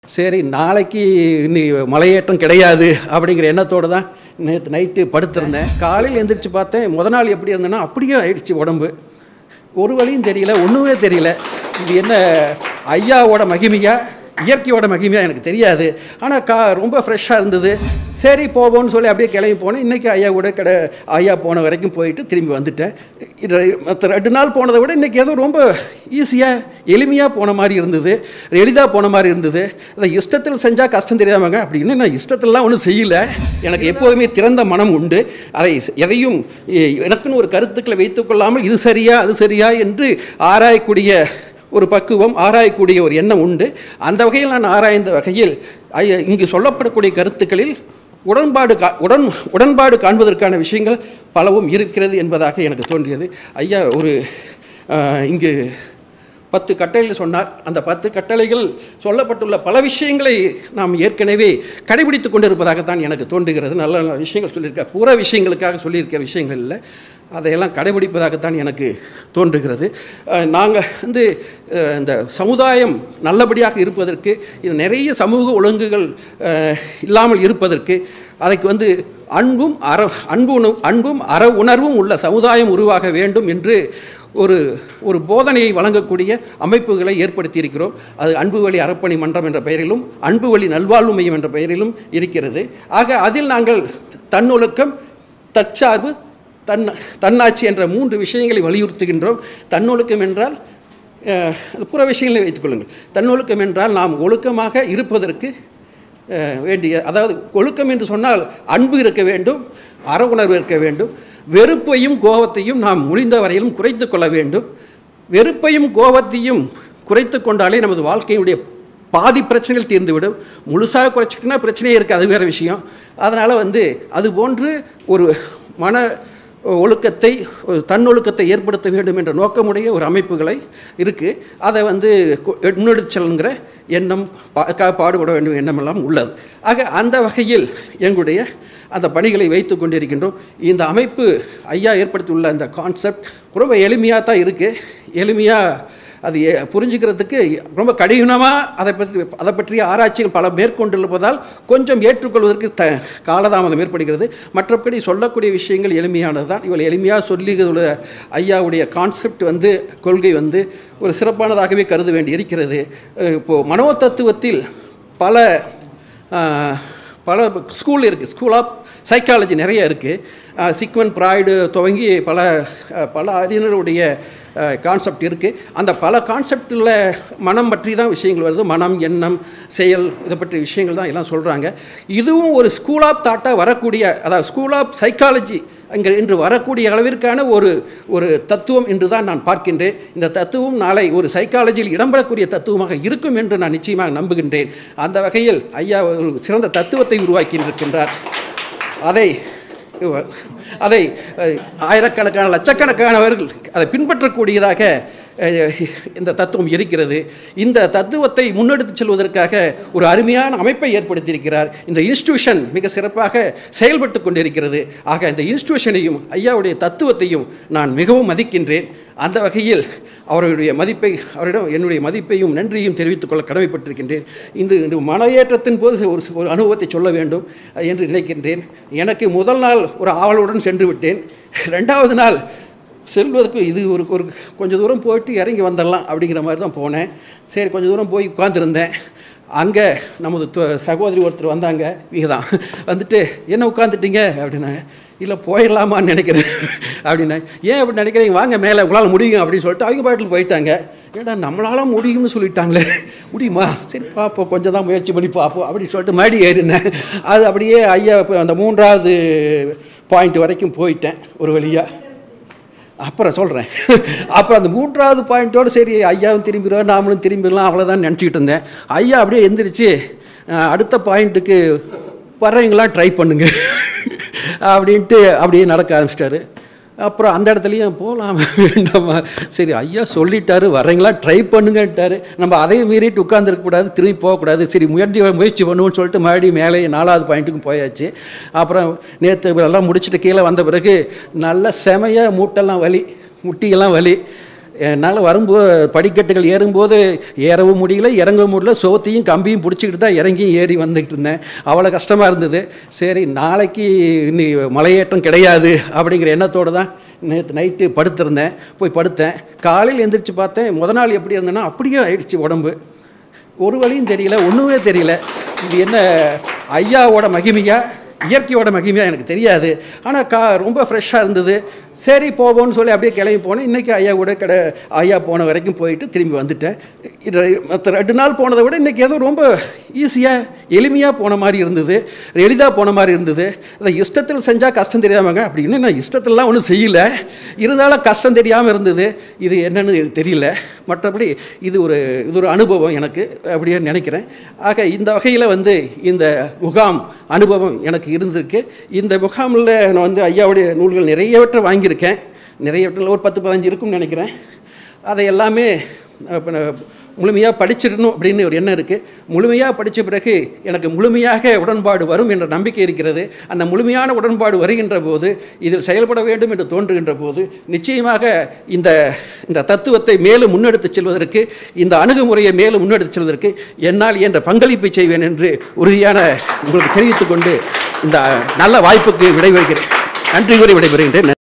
சரி நாளைக்கு இன்னி மலையேற்றம் கிடையாது அப்படிங்கிற எண்ணத்தோடு தான் நேற்று நைட்டு படுத்திருந்தேன் காலையில் எந்திரிச்சு பார்த்தேன் முத நாள் எப்படி இருந்தேன்னா அப்படியே ஆயிடுச்சு உடம்பு ஒரு வழியும் தெரியல ஒன்றுமே தெரியல இது என்ன ஐயாவோட மகிமையா இயற்கையோட மகிமையா எனக்கு தெரியாது ஆனால் கா ரொம்ப ஃப்ரெஷ்ஷாக இருந்தது சரி போவோம்னு சொல்லி அப்படியே கிளம்பி போனேன் இன்றைக்கி ஐயா கூட கடை ஐயா போன வரைக்கும் போயிட்டு திரும்பி வந்துட்டேன் இது மற்ற ரெண்டு நாள் போனதை விட இன்றைக்கி ஏதோ ரொம்ப ஈஸியாக எளிமையாக போன மாதிரி இருந்தது எளிதாக போன மாதிரி இருந்தது அதை இஷ்டத்தில் செஞ்சால் கஷ்டம் தெரியாமங்க அப்படின்னு நான் இஷ்டத்திலலாம் ஒன்றும் செய்யலை எனக்கு எப்போதுமே திறந்த மனம் உண்டு அதை எதையும் எ- எனக்குன்னு ஒரு கருத்துக்களை வைத்துக்கொள்ளாமல் இது சரியா அது சரியா என்று ஆராயக்கூடிய ஒரு பக்குவம் ஆராயக்கூடிய ஒரு எண்ணம் உண்டு அந்த வகையில் நான் ஆராய்ந்த வகையில் ஐய- இங்கு சொல்லப்படக்கூடிய கருத்துக்களில் உடன்பாடு கா உடன் உடன்பாடு காண்பதற்கான விஷயங்கள் பலவும் இருக்கிறது என்பதாக எனக்கு தோன்றியது ஐயா ஒரு ஆஹ், இங்கு பத்து கட்டளைகள் சொன்னார் அந்த பத்து கட்டளைகள் சொல்லப்பட்டுள்ள பல விஷயங்களை நாம் ஏற்கனவே கடைபிடித்து கொண்டிருப்பதாகத்தான் எனக்கு தோன்றுகிறது நல்ல நல்ல விஷயங்கள் சொல்லியிருக்கார் புற விஷயங்களுக்காக சொல்லியிருக்கிற விஷயங்கள் இல்லை அதையெல்லாம் கடைபிடிப்பதாகத்தான் எனக்கு தோன்றுகிறது நாங்கள் வந்து அஹ், இந்த சமுதாயம் நல்லபடியாக இருப்பதற்கு இது நிறைய சமூக ஒழுங்குகள் அஹ், இல்லாமல் இருப்பதற்கு அதுக்கு வந்து அன்பும் அற அன்பு உண- அன்பும் அற உணர்வும் உள்ள சமுதாயம் உருவாக வேண்டும் என்று ஒரு ஒரு போதனையை வழங்கக்கூடிய அமைப்புகளை ஏற்படுத்தி இருக்கிறோம் அது அன்பு வழி அறப்பணி மன்றம் என்ற பெயரிலும் அன்பு வழி நல்வாழ்வு மையம் என்ற பெயரிலும் இருக்கிறது ஆக அதில் நாங்கள் தன்னொழுக்கம் தற்சார்பு தன் தன்னாட்சி என்ற மூன்று விஷயங்களை வலியுறுத்துகின்றோம் தன்னொழுக்கம் என்றால் அஹ், அது புற விஷயங்களை வைத்துக்கொள்ளுங்கள் தன்னொழுக்கம் என்றால் நாம் ஒழுக்கமாக இருப்பதற்கு அஹ், வேண்டிய அதாவது ஒழுக்கம் என்று சொன்னால் அன்பு இருக்க வேண்டும் அற உணர்வு இருக்க வேண்டும் வெறுப்பையும் கோபத்தையும் நாம் முடிந்த வரையிலும் குறைத்து கொள்ள வேண்டும் வெறுப்பையும் கோபத்தையும் குறைத்து கொண்டாலே நமது வாழ்க்கையுடைய பாதி பிரச்சனைகள் தீர்ந்துவிடும் முழுசாக குறைச்சிக்கிட்டனா பிரச்சனையே இருக்குது அது வேறு விஷயம் அதனால் வந்து அது போன்று ஒரு மன ஒழுக்கத்தை ஒரு தன்னொழுக்கத்தை ஏற்படுத்த வேண்டும் என்ற நோக்கமுடைய ஒரு அமைப்புகளை இருக்குது அதை வந்து கு- முன்னெடுத்து செல்லுங்கிற எண்ணம் பா- கா- பாடுபட வேண்டும் எண்ணமெல்லாம் உள்ளது ஆக அந்த வகையில் எங்களுடைய அந்த பணிகளை வைத்து கொண்டிருக்கின்றோம் இந்த அமைப்பு ஐயா ஏற்படுத்தியுள்ள இந்த கான்செப்ட் ரொம்ப எளிமையாக தான் இருக்குது எளிமையாக அது எ- புரிஞ்சுக்கிறதுக்கு ரொம்ப கடினமாக அதை பற்றி அதை பற்றிய ஆராய்ச்சிகள் பல மேற்கொண்டிருப்பதால் கொஞ்சம் ஏற்றுக்கொள்வதற்கு த காலதாமதம் ஏற்படுகிறது மற்றபடி சொல்லக்கூடிய விஷயங்கள் எளிமையானது தான் இவள் எளிமையாக சொல்லியுள்ள ஐயாவுடைய கான்செப்ட் வந்து கொள்கை வந்து ஒரு சிறப்பானதாகவே கருத வேண்டி இருக்கிறது அஹ் இப்போ மனோ தத்துவத்தில் பல ஆஹ், பல ஸ்கூல் இருக்குது ஸ்கூல் ஆஃப் சைக்காலஜி நிறைய இருக்குது சிக்வன் ப்ராய்டு துவங்கி பல அஹ், பல அறிஞருடைய கான்செப்ட் இருக்குது அந்த பல கான்செப்டில் மனம் பற்றி தான் விஷயங்கள் வருது மனம் எண்ணம் செயல் இதை பற்றிய விஷயங்கள் தான் எல்லாம் சொல்கிறாங்க இதுவும் ஒரு ஸ்கூல் ஆஃப் தாட்டாக வரக்கூடிய அதாவது ஸ்கூல் ஆஃப் சைக்காலஜி அங்கே இன்று வரக்கூடிய அளவிற்கான ஒரு ஒரு தத்துவம் என்று தான் நான் பார்க்கின்றேன் இந்த தத்துவம் நாளை ஒரு சைக்காலஜியில் இடம்பெறக்கூடிய தத்துவமாக இருக்கும் என்று நான் நிச்சயமாக நம்புகின்றேன் அந்த வகையில் ஐயா ஒரு சிறந்த தத்துவத்தை உருவாக்கி இருக்கின்றார் அதை அதை அஹ், ஆயிரக்கணக்கான லட்சக்கணக்கானவர்கள் அதை பின்பற்றக்கூடியதாக அஹ், இந்த தத்துவம் இருக்கிறது இந்த தத்துவத்தை முன்னெடுத்துச் செல்வதற்காக ஒரு அருமையான அமைப்பை ஏற்படுத்தியிருக்கிறார் இந்த இன்ஸ்டிடியூஷன் மிக சிறப்பாக செயல்பட்டு கொண்டிருக்கிறது ஆக இந்த இன்ஸ்டிடியூஷனையும் ஐயாவுடைய தத்துவத்தையும் நான் மிகவும் மதிக்கின்றேன் அந்த வகையில் அவருடைய மதிப்பை அவரிடம் என்னுடைய மதிப்பையும் நன்றியும் தெரிவித்துக் கொள்ள கடமைப்பட்டிருக்கின்றேன் இந்த இந்த மனஏற்றத்தின் போது ஒரு ஒரு அனுபவத்தை சொல்ல வேண்டும் என்று நினைக்கின்றேன் எனக்கு முதல் நாள் ஒரு ஆவலுடன் சென்று விட்டேன் ரெண்டாவது நாள் செல்வதற்கு இது ஒரு ஒரு கொஞ்சம் தூரம் போயிட்டு இறங்கி வந்துடலாம் அப்படிங்கிற மாதிரி தான் போனேன் சரி கொஞ்சம் தூரம் போய் உட்காந்துருந்தேன் அங்கே நமது து- சகோதரி ஒருத்தர் வந்தாங்க விகதான் வந்துட்டு என்ன உட்காந்துட்டீங்க அப்படின்னாங்க இல்லை போயிடலாமான்னு நினைக்கிறேன் அப்படின்னா ஏன் அப்படி நினைக்கிறீங்க வாங்க மேலே உங்களால் முடியும் அப்படின்னு சொல்லிட்டு அவங்க பாட்டில் போயிட்டாங்க ஏடா நம்மளால முடியும்னு சொல்லிட்டாங்களே முடியுமா சரி பார்ப்போம் கொஞ்சம் தான் முயற்சி பண்ணி பார்ப்போம் அப்படின்னு சொல்லிட்டு மறுபடி ஏறினேன் அது அப்படியே ஐயா இப்போ அந்த மூன்றாவது பாயிண்ட் வரைக்கும் போயிட்டேன் ஒரு வழியாக அப்புறம் சொல்கிறேன் அப்புறம் அந்த மூன்றாவது பாயிண்ட்டோடு சரி ஐயாவும் திரும்பிடுவார் நாமளும் திரும்பிடலாம் அவ்வளோதான் நினச்சிக்கிட்டு இருந்தேன் ஐயா அப்படியே எந்திரிச்சு அஹ், அடுத்த பாயிண்ட்டுக்கு வர்றவங்களாம் ட்ரை பண்ணுங்க அப்படின்ட்டு அப்படியே நடக்க ஆரம்பிச்சிட்டாரு அப்புறம் அந்த இடத்துலையும் போகலாம் வேண்டாமா சரி ஐயா சொல்லிட்டாரு வர்றீங்களா ட்ரை பண்ணுங்கன்ட்டாரு நம்ம அதையும் மீறிட்டு உட்காந்துருக்கக்கூடாது திரும்பி போகக்கூடாது சரி முயற்சி முயற்சி பண்ணுவோம்னு சொல்லிட்டு மறுபடியும் மேலே நாலாவது பாயிண்ட்டுக்கும் போயாச்சு அப்புறம் நேற்று எல்லாம் முடிச்சுட்டு கீழே வந்த பிறகு நல்ல செமையாக மூட்டெல்லாம் வலி முட்டியெல்லாம் வலி என்னால் வரும்போது படிக்கட்டுகள் ஏறும்போது ஏறவும் முடியல இறங்கவும் முடியல சோத்தையும் கம்பியும் பிடிச்சிக்கிட்டு தான் இறங்கியும் ஏறி வந்துக்கிட்டு இருந்தேன் அவ்வளோ கஷ்டமாக இருந்தது சரி நாளைக்கு இன்னி மலையேற்றம் கிடையாது அப்படிங்கிற எண்ணத்தோடு தான் நேற்று நைட்டு படுத்திருந்தேன் போய் படுத்தேன் காலையில் எந்திரிச்சு பார்த்தேன் முத நாள் எப்படி இருந்தேன்னா அப்படியே ஆயிடுச்சு உடம்பு ஒரு வழியும் தெரியல ஒன்றுமே தெரியல இது என்ன ஐயாவோட மகிமையா இயற்கையோட மகிமையா எனக்கு தெரியாது ஆனால் கா ரொம்ப ஃப்ரெஷ்ஷாக இருந்தது சரி போவோம்னு சொல்லி அப்படியே கிளம்பி போனேன் இன்றைக்கி ஐயா கூட கடை ஐயா போன வரைக்கும் போயிட்டு திரும்பி வந்துட்டேன் இது மற்ற ரெண்டு நாள் போனதை விட இன்றைக்கி ஏதோ ரொம்ப ஈஸியாக எளிமையாக போன மாதிரி இருந்தது எளிதாக போன மாதிரி இருந்தது அதை இஷ்டத்தில் செஞ்சால் கஷ்டம் தெரியாமங்க அப்படின்னு நான் இஷ்டத்திலலாம் ஒன்றும் செய்யல இருந்தாலும் கஷ்டம் தெரியாமல் இருந்தது இது என்னன்னு எனக்கு தெரியல மற்றபடி இது ஒரு இது ஒரு அனுபவம் எனக்கு அப்படியே நினைக்கிறேன் ஆக இந்த வகையில் வந்து இந்த முகாம் அனுபவம் எனக்கு இருந்திருக்கு இந்த முகாமில் நான் வந்து ஐயாவுடைய நூல்கள் நிறையவற்றை வாங்கியிருக்கேன் நிறையவற்றில் ஒரு பத்து பதினஞ்சு இருக்கும்னு நினைக்கிறேன் அதை எல்லாமே இப்போ நான் முழுமையாக படிச்சிடணும் அப்படின்னு ஒரு எண்ணம் இருக்குது முழுமையாக படித்த பிறகு எனக்கு முழுமையாக உடன்பாடு வரும் என்ற நம்பிக்கை இருக்கிறது அந்த முழுமையான உடன்பாடு வருகின்ற போது இதில் செயல்பட வேண்டும் என்று தோன்றுகின்ற போது நிச்சயமாக இந்த இந்த தத்துவத்தை மேலும் முன்னெடுத்துச் செல்வதற்கு இந்த அணுகுமுறையை மேலும் முன்னெடுத்துச் செல்வதற்கு என்னால் இயன்ற பங்களிப்பை செய்வேன் என்று உறுதியான உங்களுக்கு தெரிவித்துக் கொண்டு இந்த நல்ல வாய்ப்புக்கு விடைபெறுகிறேன் நன்றி கூறி விடைபெறுகின்றேன்